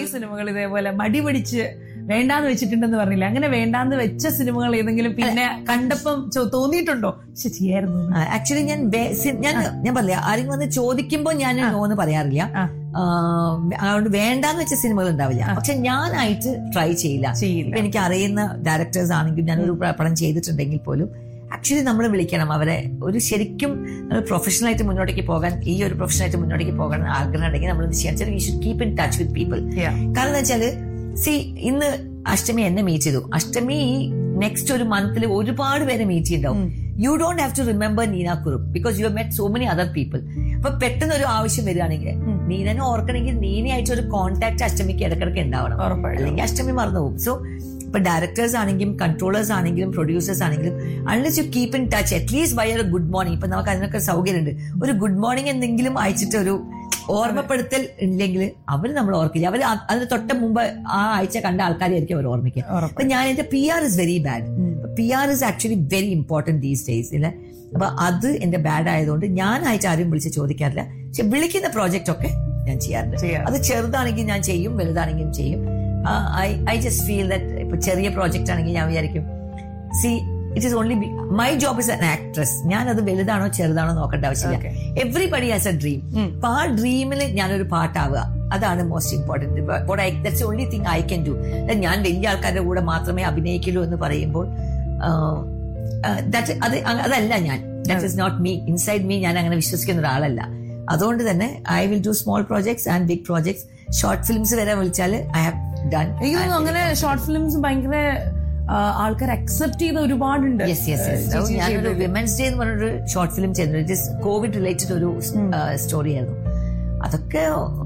സിനിമകൾ ഇതേപോലെ മടി പിടിച്ച് വേണ്ടാന്ന് വെച്ചിട്ടുണ്ടെന്ന് പറഞ്ഞില്ല അങ്ങനെ വേണ്ടാന്ന് വെച്ച സിനിമകൾ ഏതെങ്കിലും പിന്നെ കണ്ടപ്പം ചോ- തോന്നിയിട്ടുണ്ടോ പക്ഷെ ചെയ്യായിരുന്നു എന്ന്. ആക്ച്വലി ഞാൻ വേ- സി- ഞാൻ ഞാൻ പറയാ ആരെങ്കിലും വന്ന് ചോദിക്കുമ്പോൾ ഞാൻ നോ എന്ന് പറയാറില്ല ആ. ആ, അതുകൊണ്ട് വേണ്ടാന്ന് വെച്ച സിനിമകൾ ഉണ്ടാവില്ല പക്ഷെ ഞാനായിട്ട് ട്രൈ ചെയ്യില്ല ചെയ്യില്ല ഇപ്പൊ എനിക്ക് അറിയുന്ന ഡയറക്ടേഴ്സ് ആണെങ്കിലും ഞാനൊരു പ്ര- പടം ചെയ്തിട്ടുണ്ടെങ്കിൽ പോലും ആക്ച്വലി നമ്മൾ വിളിക്കണം അവരെ ഒരു ശരിക്കും പ്രൊഫഷണൽ ആയിട്ട് മുന്നോട്ടേക്ക് പോകാൻ ഈ ഒരു പ്രൊഫഷണൽ ആയിട്ട് മുന്നോട്ടേക്ക് പോകാൻ ആഗ്രഹം ഉണ്ടെങ്കിൽ നമ്മൾ ചെയ്യാൻ വെച്ചാൽ we should keep in touch with people Yeah. കാരണം എന്താ വെച്ചാല് സി ഇന്ന് അഷ്ടമി എന്നെ മീറ്റ് ചെയ്തു അഷ്ടമി നെക്സ്റ്റ് ഒരു മന്തിൽ ഒരുപാട് പേരെ മീറ്റ് ചെയ്യണ്ടാവും you don't have to remember Neena Kurup because you met so many other people അപ്പൊ പെട്ടെന്ന് ഒരു ആവശ്യം വരികയാണെങ്കിൽ നീനനെ ഓർക്കണമെങ്കിൽ നീനയായിട്ട് ഒരു കോൺടാക്ട് അഷ്ടമിക്ക് ഇടക്കിടക്ക് ഉണ്ടാവണം ഉറപ്പായിട്ടും അല്ലെങ്കിൽ അഷ്ടമി മറന്നു പോകും സോ ഇപ്പൊ ഡയറക്ടേഴ്സ് ആണെങ്കിലും കൺട്രോളേഴ്സ് ആണെങ്കിലും പ്രൊഡ്യൂസേഴ്സ് ആണെങ്കിലും unless you keep in touch at least by ഒരു ഗുഡ് മോർണിംഗ് ഇപ്പൊ നമുക്ക് അതിനൊക്കെ സൗകര്യമുണ്ട് ഒരു ഗുഡ് മോർണിംഗ് എന്തെങ്കിലും അയച്ചിട്ട് ഒരു ഓർമ്മപ്പെടുത്തൽ ഇല്ലെങ്കിൽ അവർ നമ്മൾ ഓർക്കില്ല അവർ അതിന് തൊട്ട് മുമ്പ് ആ ആഴ്ച കണ്ട ആൾക്കാരെയായിരിക്കും അവർ ഓർമ്മിക്കുക ഉറപ്പ് അപ്പൊ ഞാൻ എന്റെ P R is very bad P R is actually very important these days ഇല്ല അപ്പൊ അത് എന്റെ ബാഡ് ആയതുകൊണ്ട് ഞാൻ അയച്ച ആരും വിളിച്ച് ചോദിക്കാറില്ല പക്ഷെ വിളിക്കുന്ന പ്രോജക്റ്റ് ഒക്കെ ഞാൻ ചെയ്യാറുണ്ട് ചെയ്യാം അത് ചെറുതാണെങ്കിൽ ഞാൻ ചെയ്യും വലുതാണെങ്കിലും ചെയ്യും I I just feel that ഇപ്പൊ ചെറിയ പ്രോജക്റ്റ് ആണെങ്കിൽ ഞാൻ വിചാരിക്കും see it is only my job is an actress ഞാൻ അത് വലുതാണോ ചെറുതാണോ നോക്കേണ്ട ആവശ്യമില്ല Okay. Everybody has a dream ഉം. അപ്പൊ ആ ഡ്രീമിൽ ഞാനൊരു പാട്ടാവുക അതാണ് most important that's only thing I can do ഞാൻ വലിയ ആൾക്കാരുടെ കൂടെ മാത്രമേ അഭിനയിക്കുള്ളൂ എന്ന് പറയുമ്പോൾ ആഹ്, ആഹ്, that- അത് അ- അതല്ല ഞാൻ that is not me inside me ഞാൻ അങ്ങനെ വിശ്വസിക്കുന്ന ഒരാളല്ല അതുകൊണ്ട് തന്നെ I will do small projects and big projects short films വരെ വിളിച്ചാൽ ഐ ഹാവ് ഡൺ എനിക്ക് തോന്നുന്നു അങ്ങനെ ഷോർട്ട് ഫിലിംസ് ഭയങ്കര ആ, ആൾക്കാർ അക്സെപ്റ്റ് ചെയ്ത ഒരുപാടുണ്ട് യെസ് യെസ് യെസ് ചേച്ചി ഞാനൊരു ചെയ്തത്. വിമൻസ് ഡേ എന്ന് പറഞ്ഞൊരു ഷോർട്ട് ഫിലിം ചെയ്തിട്ടുണ്ട് ഇറ്റ് ഇസ് കോവിഡ് റിലേറ്റഡ് ഒരു സ്റ്റോറി ആയിരുന്നു അതൊക്കെ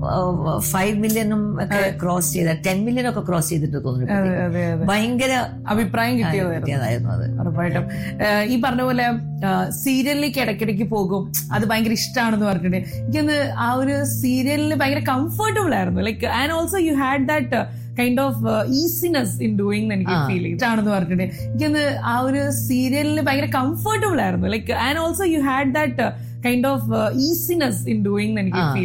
ഫൈവ് മില്യണും ഒക്കെ ക്രോസ് ചെയ്ത ടെൻ മില്യൺ ഒക്കെ ക്രോസ് ചെയ്തിട്ട് തോന്നുന്നു അതെ അതെ അതെ ഭയങ്കര അഭിപ്രായം കിട്ടിയതായിരുന്നു കിട്ടിയതായിരുന്നു അത് ഉറപ്പായിട്ടും ഏഹ് ഈ പറഞ്ഞ പോലെ സീരിയലിലേക്ക് ഇടയ്ക്കിടയ്ക്ക് പോകും അത് ഭയങ്കര ഇഷ്ടമാണെന്ന് പറഞ്ഞിട്ട് എനിക്കൊന്ന് ആ ഒരു സീരിയലിൽ ഭയങ്കര കംഫർട്ടബിൾ ആയിരുന്നു like and also you had that kind of easiness in doing എനിക്ക് ആ. ഫീൽ ഇഷ്ടമാണെന്ന് പറഞ്ഞിട്ട് എനിക്കൊന്ന് ആ ഒരു സീരിയലിൽ ഭയങ്കര കംഫർട്ടബിൾ ആയിരുന്നു like and also you had that kind of easiness in doing എനിക്ക് ആ. ഫീൽ